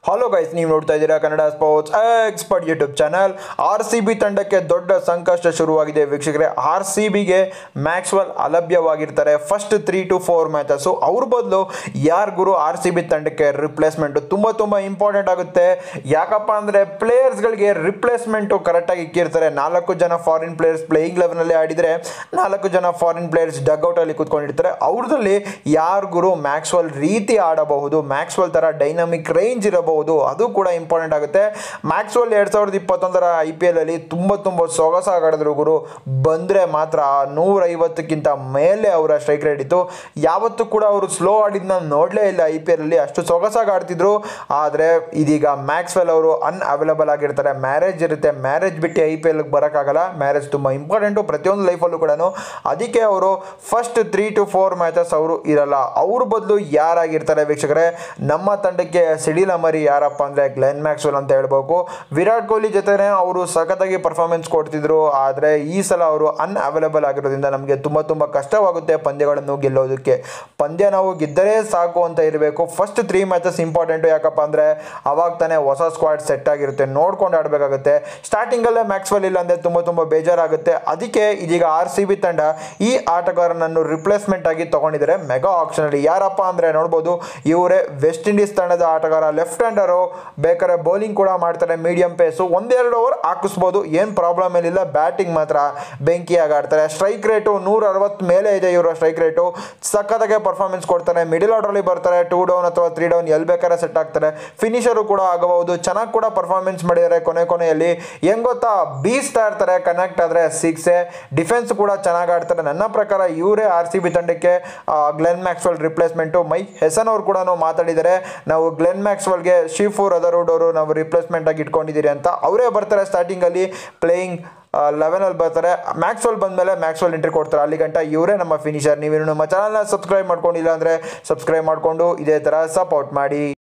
hello guys ನೀವು ನೋಡ್ತಾ ಇದ್ದೀರಾ Kannada sports expert YouTube channel R C B ತಂಡಕ್ಕೆ ದೊಡ್ಡ ಸಂಕಷ್ಟ ಶುರುವಾಗಿದೆ ವೀಕ್ಷಕರೇ ಆರ್ ಸಿ ಬಿಗೆ ಮ್ಯಾಕ್ಸ್ವೆಲ್ ಅಲಭ್ಯವಾಗಿರ್ತಾರೆ first three to four matches ಅವ್ರ ಬದಲು ಯಾರು ಗುರು ಆರ್ ಸಿ ಬಿ ತಂಡಕ್ಕೆ ರಿಪ್ಲೇಸ್ಮೆಂಟು ತುಂಬ ತುಂಬ ಇಂಪಾರ್ಟೆಂಟ್ ಆಗುತ್ತೆ ಯಾಕಪ್ಪ ಅಂದರೆ ಪ್ಲೇಯರ್ಸ್ಗಳಿಗೆ ರಿಪ್ಲೇಸ್ಮೆಂಟು ಕರೆಕ್ಟಾಗಿ ಇಕ್ಕಿರ್ತಾರೆ ನಾಲ್ಕು ಜನ ಫಾರಿನ್ ಪ್ಲೇಯರ್ಸ್ ಪ್ಲೇಯಿಂಗ್ ಲೆವೆನಲ್ಲಿ ಆಡಿದರೆ ನಾಲ್ಕು ಜನ ಫಾರಿನ್ ಪ್ಲೇಯರ್ಸ್ ಡಗ್ಔಟಲ್ಲಿ ಕೂತ್ಕೊಂಡಿರ್ತಾರೆ ಅವ್ರದಲ್ಲಿ ಯಾರು ಗುರು ಮ್ಯಾಕ್ಸ್ವೆಲ್ ರೀತಿ ಆಡಬಹುದು ಮ್ಯಾಕ್ಸ್ವೆಲ್ ಥರ ಡೈನಮಿಕ್ ರೇಂಜ್ ಇರಬಹುದು ಅದು ಕೂಡ ಇಂಪಾರ್ಟೆಂಟ್ ಆಗುತ್ತೆ ಮ್ಯಾಕ್ಸ್ವೆಲ್ ಎರಡು ಸಾವಿರದ ಇಪ್ಪತ್ತೊಂದರ ಐ ಪಿ ಎಲ್ ಅಲ್ಲಿ ತುಂಬ ತುಂಬ ಸೊಗಸಾಗಿ ಆಡಿದ್ರು ಗುರು ಬಂದರೆ ಮಾತ್ರ ನೂರೈವತ್ತಕ್ಕಿಂತ ಮೇಲೆ ಅವರ ಸ್ಟ್ರೈಕ್ ರೇಟ್ ಇತ್ತು ಯಾವತ್ತೂ ಕೂಡ ಅವರು ಸ್ಲೋ ಆಡಿದ್ನ ನೋಡಲೇ ಇಲ್ಲ ಐ ಪಿ ಎಲ್ ಅಲ್ಲಿ ಅಷ್ಟು ಸೊಗಸಾಗಿ ಆಡ್ತಿದ್ರು ಆದರೆ ಇದೀಗ ಮ್ಯಾಕ್ಸ್ವೆಲ್ ಅವರು ಅನ್ಅವೈಲಬಲ್ ಆಗಿರ್ತಾರೆ ಮ್ಯಾರೇಜ್ ಇರುತ್ತೆ ಮ್ಯಾರೇಜ್ ಬಿಟ್ಟು ಐ ಪಿ ಎಲ್ಗೆ ಬರೋಕ್ಕಾಗಲ್ಲ ಮ್ಯಾರೇಜ್ ತುಂಬ ಇಂಪಾರ್ಟೆಂಟು ಪ್ರತಿಯೊಂದು ಲೈಫಲ್ಲೂ ಕೂಡ ಅದಕ್ಕೆ ಅವರು first three to four matches ಅವರು ಇರಲ್ಲ ಅವ್ರ ಬದಲು ಯಾರಾಗಿರ್ತಾರೆ ವೀಕ್ಷಕರೇ ನಮ್ಮ ತಂಡಕ್ಕೆ ಸಿಡಿಲ ಮರಿ ಯಾರಪ್ಪ ಅಂದರೆ ಗ್ಲೆನ್ ಮ್ಯಾಕ್ಸ್ವೆಲ್ ಅಂತ ಹೇಳ್ಬೇಕು ವಿರಾಟ್ ಕೊಹ್ಲಿ ಜೊತೆನೇ ಅವರು ಸಖತ್ತಾಗಿ ಪರ್ಫಾರ್ಮೆನ್ಸ್ ಕೊಡ್ತಿದ್ರು ಆದರೆ ಈ ಸಲ ಅವರು ಅನ್ಅವೈಲಬಲ್ ಆಗಿರೋದ್ರಿಂದ ನಮಗೆ ತುಂಬ ತುಂಬ ಕಷ್ಟವಾಗುತ್ತೆ ಪಂದ್ಯಗಳನ್ನು ಗೆಲ್ಲೋದಕ್ಕೆ ಪಂದ್ಯ ನಾವು ಗೆದ್ದರೆ ಸಾಕು ಅಂತ ಇರಬೇಕು ಫಸ್ಟ್ ತ್ರೀ ಮ್ಯಾಚಸ್ ಇಂಪಾರ್ಟೆಂಟು ಯಾಕಪ್ಪ ಅಂದರೆ ಅವಾಗ ತಾನೇ ಹೊಸ ಸ್ಕ್ವಾಡ್ ಸೆಟ್ ಆಗಿರುತ್ತೆ ನೋಡ್ಕೊಂಡು ಆಡಬೇಕಾಗುತ್ತೆ ಸ್ಟಾರ್ಟಿಂಗಲ್ಲೇ ಮ್ಯಾಕ್ಸ್ವೆಲ್ ಇಲ್ಲ ಅಂದರೆ ತುಂಬ ತುಂಬ ಬೇಜಾರಾಗುತ್ತೆ ಅದಕ್ಕೆ ಇದೀಗ ಆರ್ ಸಿ ಬಿ ತಂಡ ಈ ಆಟಗಾರನನ್ನು ರಿಪ್ಲೇಸ್ಮೆಂಟ್ ಆಗಿ ತಗೊಂಡಿದ್ದಾರೆ ಮೆಗಾ ಆಪ್ಷನಲ್ಲಿ ಯಾರಪ್ಪ ಅಂದರೆ ನೋಡ್ಬೋದು ಇವರೇ ವೆಸ್ಟ್ ಇಂಡೀಸ್ ತಂಡದ ಆಟಗಾರ ಲೆಫ್ಟ್ ಹ್ಯಾಂಡರು ಬೇಕಾದ್ರೆ ಬೌಲಿಂಗ್ ಕೂಡ ಮಾಡ್ತಾರೆ ಮೀಡಿಯಂ ಪೇಸು ಒಂದೆರಡು ಓವರ್ ಹಾಕಿಸ್ಬೋದು ಏನು ಪ್ರಾಬ್ಲಮ್ ಏನಿಲ್ಲ ಬ್ಯಾಟಿಂಗ್ ಮಾತ್ರ ಬೆಂಕಿಯಾಗಿ ಆಡ್ತಾರೆ ಸ್ಟ್ರೈಕ್ ರೇಟು ನೂರ ಅರವತ್ತು ಮೇಲೆ ಇದೆ ಇವರ ಸ್ಟ್ರೈಕ್ ರೇಟು ಸಖತ್ತಾಗೆ ಪರ್ಫಾರ್ಮೆನ್ಸ್ ಕೊಡ್ತಾರೆ ಮಿಡಿಲ್ ಆರ್ಡ್ರಲ್ಲಿ ಬರ್ತಾರೆ ಟೂ ಡೌನ್ ಅಥವಾ ತ್ರೀ ಡೌನ್ ಎಲ್ಲಿ ಬೇಕಾದ್ರೆ ಸೆಟ್ ಆಗ್ತಾರೆ ಫಿನಿಷರು ಕೂಡ ಆಗಬಹುದು ಚೆನ್ನಾಗಿ ಕೂಡ ಪರ್ಫಾರ್ಮೆನ್ಸ್ ಮಾಡಿದ್ದಾರೆ ಕೊನೆ ಕೊನೆಯಲ್ಲಿ ಹೆಂಗ್ ಗೊತ್ತಾ ಬೀಸ್ತಾ ಇರ್ತಾರೆ ಕನೆಕ್ಟ್ ಆದರೆ ಸಿಕ್ಸೆ ಡಿಫೆನ್ಸ್ ಕೂಡ ಚೆನ್ನಾಗಿ ಆಡ್ತಾರೆ ನನ್ನ ಪ್ರಕಾರ ಇವರೇ ಆರ್ ಸಿ ಬಿ ತಂಡಕ್ಕೆ ಆ, Glenn Maxwell replacement Mike Hesson ಅವ್ರು ಕೂಡ ಮಾತಾಡಿದ್ದಾರೆ ನಾವು ಗ್ಲೆನ್ ಮ್ಯಾಕ್ಸ್ವೆಲ್ಗೆ ಶಿಫು ರದರ್ವುಡ್ ಅವರು ನಾವು ರಿಪ್ಲೇಸ್ಮೆಂಟ್ ಆಗಿ ಇಟ್ಕೊಂಡಿದ್ದೀರಿ ಅಂತ ಅವರೇ ಬರ್ತಾರೆ ಸ್ಟಾರ್ಟಿಂಗಲ್ಲಿ ಪ್ಲೇಯಿಂಗ್ ಲೆವೆನಲ್ಲಿ ಬರ್ತಾರೆ ಮ್ಯಾಕ್ಸ್ವೆಲ್ ಬಂದಮೇಲೆ ಮ್ಯಾಕ್ಸ್ವೆಲ್ ಎಂಟ್ರಿ ಕೊಡ್ತಾರೆ ಅಲ್ಲಿ ಗಂಟ ಇವರೇ ನಮ್ಮ ಫಿನಿಷರ್ ನೀವೇನು ನಮ್ಮ ಚಾನಲ್ನ ಸಬ್ಸ್ಕ್ರೈಬ್ ಮಾಡ್ಕೊಂಡಿಲ್ಲ ಅಂದರೆ ಸಬ್ಸ್ಕ್ರೈಬ್ ಮಾಡಿಕೊಂಡು ಇದೇ ಥರ ಸಪೋರ್ಟ್ ಮಾಡಿ